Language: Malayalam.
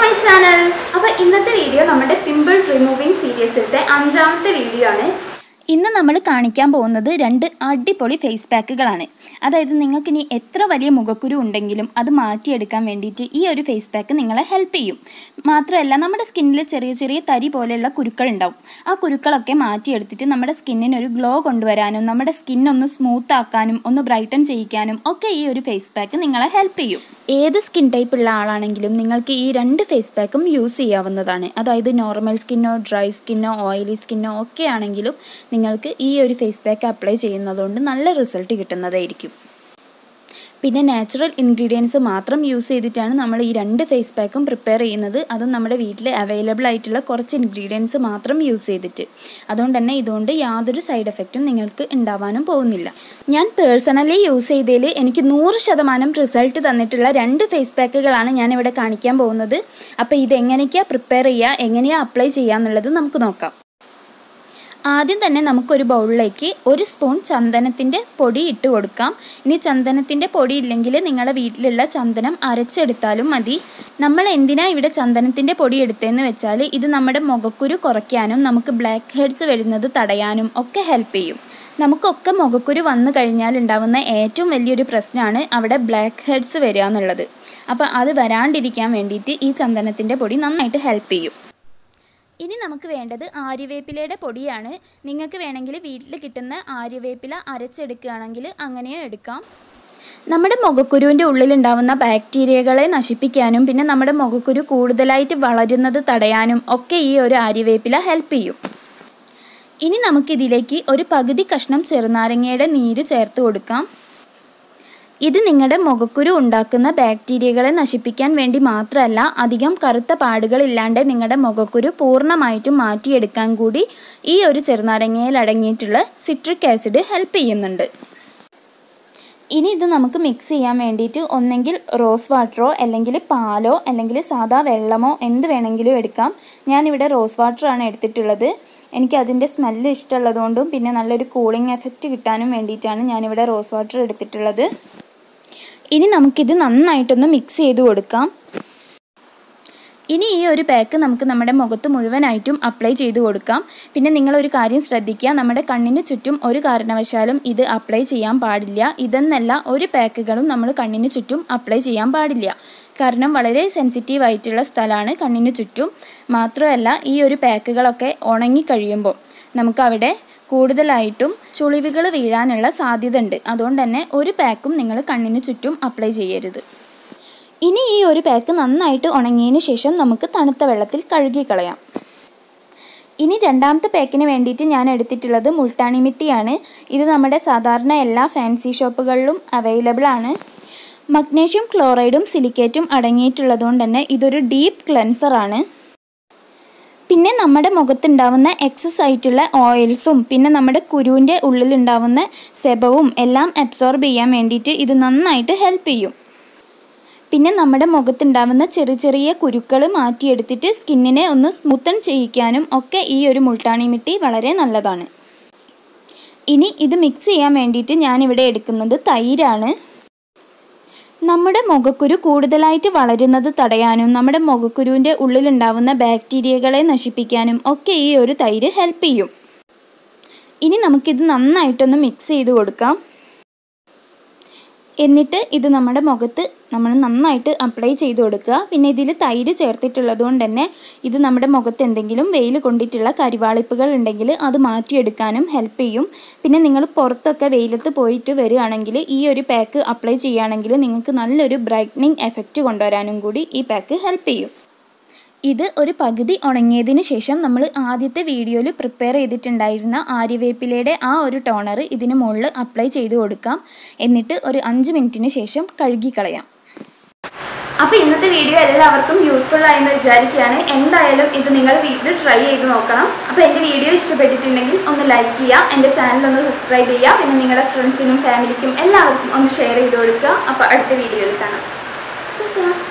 മൈ ചാനൽ അപ്പോൾ ഇന്നത്തെ വീഡിയോ നമ്മുടെ പിമ്പിൾ റിമൂവിങ് സീരീസിലത്തെ അഞ്ചാമത്തെ വീഡിയോ ആണ് ഇന്ന് നമ്മൾ കാണിക്കാൻ പോകുന്നത് രണ്ട് അടിപൊളി ഫേസ് പാക്കുകളാണ് അതായത് നിങ്ങൾക്ക് ഇനി എത്ര വലിയ മുഖക്കുരു ഉണ്ടെങ്കിലും അത് മാറ്റിയെടുക്കാൻ വേണ്ടിയിട്ട് ഈ ഒരു ഫേസ് പാക്ക് നിങ്ങളെ ഹെൽപ്പ് ചെയ്യും മാത്രമല്ല നമ്മുടെ സ്കിന്നിൽ ചെറിയ ചെറിയ തരി പോലെയുള്ള കുരുക്കൾ ഉണ്ടാവും ആ കുരുക്കളൊക്കെ മാറ്റിയെടുത്തിട്ട് നമ്മുടെ സ്കിന്നിന് ഒരു ഗ്ലോ കൊണ്ടുവരാനും നമ്മുടെ സ്കിൻ ഒന്ന് സ്മൂത്ത് ആക്കാനും ഒന്ന് ബ്രൈറ്റൺ ചെയ്യിക്കാനും ഒക്കെ ഈ ഒരു ഫേസ് പാക്ക് നിങ്ങളെ ഹെൽപ്പ് ചെയ്യും ഏത് സ്കിൻ ടൈപ്പ് ഉള്ള ആളാണെങ്കിലും നിങ്ങൾക്ക് ഈ രണ്ട് ഫേസ് പാക്കും യൂസ് ചെയ്യാവുന്നതാണ് അതായത് നോർമൽ സ്കിന്നോ ഡ്രൈ സ്കിന്നോ ഓയിലി സ്കിന്നോ ഒക്കെ ആണെങ്കിലും നിങ്ങൾക്ക് ഈ ഒരു ഫേസ് പാക്ക് അപ്ലൈ ചെയ്യുന്നതുകൊണ്ട് നല്ല റിസൾട്ട് കിട്ടുന്നതായിരിക്കും പിന്നെ നാച്ചുറൽ ഇൻഗ്രീഡിയൻസ് മാത്രം യൂസ് ചെയ്തിട്ടാണ് നമ്മൾ ഈ രണ്ട് ഫേസ് പാക്കും പ്രിപ്പയർ ചെയ്യുന്നത് അതും നമ്മുടെ വീട്ടിൽ അവൈലബിൾ ആയിട്ടുള്ള കുറച്ച് ഇൻഗ്രീഡിയൻസ് മാത്രം യൂസ് ചെയ്തിട്ട് അതുകൊണ്ട് തന്നെ ഇതുകൊണ്ട് യാതൊരു സൈഡ് എഫക്റ്റും നിങ്ങൾക്ക് ഉണ്ടാവാനും പോകുന്നില്ല ഞാൻ പേഴ്സണലി യൂസ് ചെയ്തതിൽ എനിക്ക് നൂറ് ശതമാനം റിസൾട്ട് തന്നിട്ടുള്ള രണ്ട് ഫേസ് പാക്കുകളാണ് ഞാൻ ഇവിടെ കാണിക്കാൻ പോകുന്നത് അപ്പോൾ ഇത് എങ്ങനെയൊക്കെയാണ് പ്രിപ്പയർ ചെയ്യുക എങ്ങനെയാണ് അപ്ലൈ ചെയ്യുക എന്നുള്ളത് നമുക്ക് നോക്കാം ആദ്യം തന്നെ നമുക്കൊരു ബൗളിലേക്ക് ഒരു സ്പൂൺ ചന്ദനത്തിൻ്റെ പൊടി ഇട്ട് കൊടുക്കാം ഇനി ചന്ദനത്തിൻ്റെ പൊടി ഇല്ലെങ്കിൽ നിങ്ങളുടെ വീട്ടിലുള്ള ചന്ദനം അരച്ചെടുത്താലും മതി നമ്മൾ എന്തിനാ ഇവിടെ ചന്ദനത്തിൻ്റെ പൊടി എടുത്തതെന്ന് വെച്ചാൽ ഇത് നമ്മുടെ മുഖക്കുരു കുറയ്ക്കാനും നമുക്ക് ബ്ലാക്ക് ഹെഡ്സ് വരുന്നത് തടയാനും ഒക്കെ ഹെൽപ്പ് ചെയ്യും നമുക്കൊക്കെ മുഖക്കുരു വന്നു കഴിഞ്ഞാൽ ഉണ്ടാവുന്ന ഏറ്റവും വലിയൊരു പ്രശ്നമാണ് അവിടെ ബ്ലാക്ക് ഹെഡ്സ് വരിക എന്നുള്ളത് അപ്പോൾ അത് വരാണ്ടിരിക്കാൻ വേണ്ടിയിട്ട് ഈ ചന്ദനത്തിൻ്റെ പൊടി നന്നായിട്ട് ഹെൽപ്പ് ചെയ്യും ഇനി നമുക്ക് വേണ്ടത് ആര്യവേപ്പിലയുടെ പൊടിയാണ് നിങ്ങൾക്ക് വേണമെങ്കിൽ വീട്ടിൽ കിട്ടുന്ന ആര്യവേപ്പില അരച്ചെടുക്കുകയാണെങ്കിൽ അങ്ങനെയോ എടുക്കാം നമ്മുടെ മുഖക്കുരുവിൻ്റെ ഉള്ളിലുണ്ടാവുന്ന ബാക്ടീരിയകളെ നശിപ്പിക്കാനും പിന്നെ നമ്മുടെ മുഖക്കുരു കൂടുതലായിട്ട് വളരുന്നത് തടയാനും ഒക്കെ ഈ ഒരു ആര്യവേപ്പില ഹെൽപ്പ് ചെയ്യും ഇനി നമുക്കിതിലേക്ക് ഒരു പകുതി കഷ്ണം ചെറുനാരങ്ങയുടെ നീര് ചേർത്ത് കൊടുക്കാം ഇത് നിങ്ങളുടെ മുഖക്കുരു ഉണ്ടാക്കുന്ന ബാക്ടീരിയകളെ നശിപ്പിക്കാൻ വേണ്ടി മാത്രമല്ല അധികം കറുത്ത പാടുകൾ ഇല്ലാണ്ട് നിങ്ങളുടെ മുഖക്കുരു പൂർണ്ണമായിട്ടും മാറ്റിയെടുക്കാൻ കൂടി ഈ ഒരു ചെറുനാരങ്ങയിൽ അടങ്ങിയിട്ടുള്ള സിട്രിക് ആസിഡ് ഹെൽപ്പ് ചെയ്യുന്നുണ്ട് ഇനി ഇത് നമുക്ക് മിക്സ് ചെയ്യാൻ വേണ്ടിയിട്ട് ഒന്നെങ്കിൽ റോസ് വാട്ടറോ അല്ലെങ്കിൽ പാലോ അല്ലെങ്കിൽ സാദാ വെള്ളമോ എന്ത് വേണമെങ്കിലും എടുക്കാം ഞാനിവിടെ റോസ് വാട്ടറാണ് എടുത്തിട്ടുള്ളത് എനിക്ക് അതിൻ്റെ സ്മെല്ല് ഇഷ്ടമുള്ളതുകൊണ്ടും പിന്നെ നല്ലൊരു കൂളിംഗ് എഫക്റ്റ് കിട്ടാനും വേണ്ടിയിട്ടാണ് ഞാനിവിടെ റോസ് വാട്ടർ എടുത്തിട്ടുള്ളത് ഇനി നമുക്കിത് നന്നായിട്ടൊന്ന് മിക്സ് ചെയ്ത് കൊടുക്കാം ഇനി ഈ ഒരു പാക്ക് നമുക്ക് നമ്മുടെ മുഖത്ത് മുഴുവനായിട്ടും അപ്ലൈ ചെയ്ത് കൊടുക്കാം പിന്നെ നിങ്ങളൊരു കാര്യം ശ്രദ്ധിക്കുക നമ്മുടെ കണ്ണിന് ചുറ്റും ഒരു കാരണവശാലും ഇത് അപ്ലൈ ചെയ്യാൻ പാടില്ല ഇതെന്നല്ല ഒരു പാക്കുകളും നമ്മൾ കണ്ണിന് ചുറ്റും അപ്ലൈ ചെയ്യാൻ പാടില്ല കാരണം വളരെ സെൻസിറ്റീവ് ആയിട്ടുള്ള സ്ഥലമാണ് കണ്ണിന് ചുറ്റും മാത്രമല്ല ഈ ഒരു പാക്കുകളൊക്കെ ഉണങ്ങിക്കഴിയുമ്പോൾ നമുക്കവിടെ കൂടുതലായിട്ടും ചുളിവുകൾ വീഴാനുള്ള സാധ്യത ഉണ്ട് അതുകൊണ്ട് തന്നെ ഒരു പാക്കും നിങ്ങൾ കണ്ണിന് ചുറ്റും അപ്ലൈ ചെയ്യരുത് ഇനി ഈ ഒരു പാക്ക് നന്നായിട്ട് ഉണങ്ങിയതിന് ശേഷം നമുക്ക് തണുത്ത വെള്ളത്തിൽ കഴുകിക്കളയാം ഇനി രണ്ടാമത്തെ പാക്കിന് വേണ്ടിയിട്ട് ഞാൻ എടുത്തിട്ടുള്ളത് മുൾട്ടാണി മിട്ടിയാണ് ഇത് നമ്മുടെ സാധാരണ എല്ലാ ഫാൻസി ഷോപ്പുകളിലും അവൈലബിൾ ആണ് മഗ്നീഷ്യം ക്ലോറൈഡും സിലിക്കേറ്റും അടങ്ങിയിട്ടുള്ളതുകൊണ്ട് തന്നെ ഇതൊരു ഡീപ്പ് ക്ലെൻസറാണ് പിന്നെ നമ്മുടെ മുഖത്തുണ്ടാവുന്ന എക്സസ് ആയിട്ടുള്ള ഓയിൽസും പിന്നെ നമ്മുടെ കുരുവിൻ്റെ ഉള്ളിലുണ്ടാവുന്ന സെബവും എല്ലാം അബ്സോർബ് ചെയ്യാൻ വേണ്ടിയിട്ട് ഇത് നന്നായിട്ട് ഹെൽപ്പ് ചെയ്യും പിന്നെ നമ്മുടെ മുഖത്തുണ്ടാവുന്ന ചെറിയ ചെറിയ കുരുക്കൾ മാറ്റിയെടുത്തിട്ട് സ്കിന്നിനെ ഒന്ന് സ്മൂത്തൺ ചെയ്യിക്കാനും ഒക്കെ ഈ ഒരു മുൾട്ടാണി മിട്ടി വളരെ നല്ലതാണ് ഇനി ഇത് മിക്സ് ചെയ്യാൻ വേണ്ടിയിട്ട് ഞാനിവിടെ എടുക്കുന്നത് തൈരാണ് നമ്മുടെ മുഖക്കുരു കൂടുതലായിട്ട് വളരുന്നത് തടയാനും നമ്മുടെ മുഖക്കുരുവിൻ്റെ ഉള്ളിലുണ്ടാവുന്ന ബാക്ടീരിയകളെ നശിപ്പിക്കാനും ഒക്കെ ഈ ഒരു തൈര് ഹെൽപ്പ് ചെയ്യും ഇനി നമുക്കിത് നന്നായിട്ടൊന്ന് മിക്സ് ചെയ്ത് കൊടുക്കാം എന്നിട്ട് ഇത് നമ്മുടെ മുഖത്ത് നമ്മൾ നന്നായിട്ട് അപ്ലൈ ചെയ്ത് കൊടുക്കുക പിന്നെ ഇതിൽ തൈര് ചേർത്തിട്ടുള്ളത് കൊണ്ട് തന്നെ ഇത് നമ്മുടെ മുഖത്ത് എന്തെങ്കിലും വെയിൽ കൊണ്ടിട്ടുള്ള കരിവാളിപ്പുകൾ ഉണ്ടെങ്കിൽ അത് മാറ്റിയെടുക്കാനും ഹെൽപ്പ് ചെയ്യും പിന്നെ നിങ്ങൾ പുറത്തൊക്കെ വെയിലത്ത് പോയിട്ട് വരികയാണെങ്കിൽ ഈ ഒരു പാക്ക് അപ്ലൈ ചെയ്യുകയാണെങ്കിൽ നിങ്ങൾക്ക് നല്ലൊരു ബ്രൈറ്റനിങ് എഫക്റ്റ് കൊണ്ടുവരാനും കൂടി ഈ പാക്ക് ഹെൽപ്പ് ചെയ്യും ഇത് ഒരു പകുതി ഉണങ്ങിയതിന് ശേഷം നമ്മൾ ആദ്യത്തെ വീഡിയോയിൽ പ്രിപ്പയർ ചെയ്തിട്ടുണ്ടായിരുന്ന ആര്യവേപ്പിലയുടെ ആ ഒരു ടോണർ ഇതിന് മുകളിൽ അപ്ലൈ ചെയ്ത് കൊടുക്കാം എന്നിട്ട് ഒരു അഞ്ച് മിനിറ്റിന് ശേഷം കഴുകിക്കളയാം അപ്പോൾ ഇന്നത്തെ വീഡിയോ എല്ലാവർക്കും യൂസ്ഫുൾ ആയെന്ന് വിചാരിക്കുകയാണ് എന്തായാലും ഇത് നിങ്ങൾ വീട്ടിൽ ട്രൈ ചെയ്ത് നോക്കണം അപ്പോൾ എൻ്റെ വീഡിയോ ഇഷ്ടപ്പെട്ടിട്ടുണ്ടെങ്കിൽ ഒന്ന് ലൈക്ക് ചെയ്യുക എൻ്റെ ചാനൽ ഒന്ന് സബ്സ്ക്രൈബ് ചെയ്യുക പിന്നെ നിങ്ങളുടെ ഫ്രണ്ട്സിനും ഫാമിലിക്കും എല്ലാവർക്കും ഒന്ന് ഷെയർ ചെയ്ത് കൊടുക്കുക അപ്പോൾ അടുത്ത വീഡിയോയിൽ കാണാം